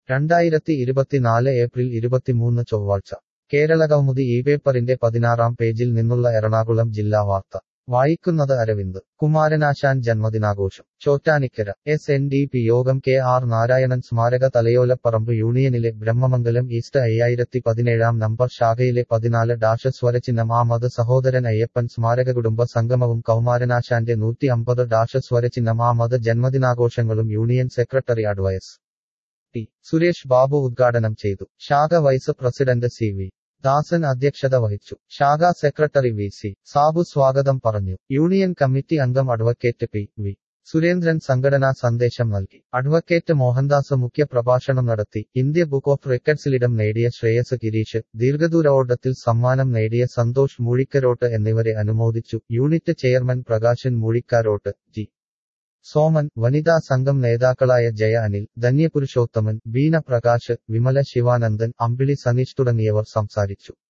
രണ്ടായിരത്തി ഇരുപത്തിനാല് ഏപ്രിൽ ഇരുപത്തിമൂന്ന് ചൊവ്വാഴ്ച കേരള കൗമുദി ഈ പേപ്പറിന്റെ പതിനാറാം പേജിൽ നിന്നുള്ള എറണാകുളം ജില്ലാ വാർത്ത വായിക്കുന്നത് അരവിന്ദ് കുമാരനാശാൻ ജന്മദിനാഘോഷം Chottanikkara S N D P യോഗം കെ ആർ നാരായണൻ സ്മാരക തലയോലപ്പറമ്പ് യൂണിയനിലെ ബ്രഹ്മമംഗലം ഈസ്റ്റ് അയ്യായിരത്തി പതിനേഴാം നമ്പർ ശാഖയിലെ പതിനാല് ഡാഷ് സ്വരചിഹ്നം ആമത് സഹോദരൻ അയ്യപ്പൻ സ്മാരക കുടുംബ സംഗമവും കൗമാരനാശാന്റെ നൂറ്റി അമ്പത് ഡാഷ് സ്വരചിഹ്നം ആമത് ജന്മദിനാഘോഷങ്ങളും union secretary advice T Suresh Babu ഉദ്ഘാടനം ചെയ്തു ശാഖ vice president C V Dasan അധ്യക്ഷത വഹിച്ചു ശാഖാ സെക്രട്ടറി വി സി സാബു സ്വാഗതം പറഞ്ഞു യൂണിയൻ കമ്മിറ്റി അംഗം അഡ്വക്കേറ്റ് പി വി സുരേന്ദ്രൻ സംഘടനാ സന്ദേശം നൽകി അഡ്വക്കേറ്റ് മോഹൻദാസ് മുഖ്യ പ്രഭാഷണം നടത്തി ഇന്ത്യ ബുക്ക് ഓഫ് റെക്കഡ്സിലിടം നേടിയ ശ്രേയസ് ഗിരീഷ് ദീർഘദൂര ഓട്ടത്തിൽ സമ്മാനം നേടിയ സന്തോഷ് മൂഴിക്കരോട്ട് എന്നിവരെ അനുമോദിച്ചു unit chairman Prakashan Moozhikkarottu G Soman വനിതാ സംഘം നേതാക്കളായ ജയ അനിൽ ധന്യപുരുഷോത്തമൻ ബീന പ്രകാശ് വിമല ശിവാനന്ദൻ അമ്പിളി സനീഷ് തുടങ്ങിയവർ സംസാരിച്ചു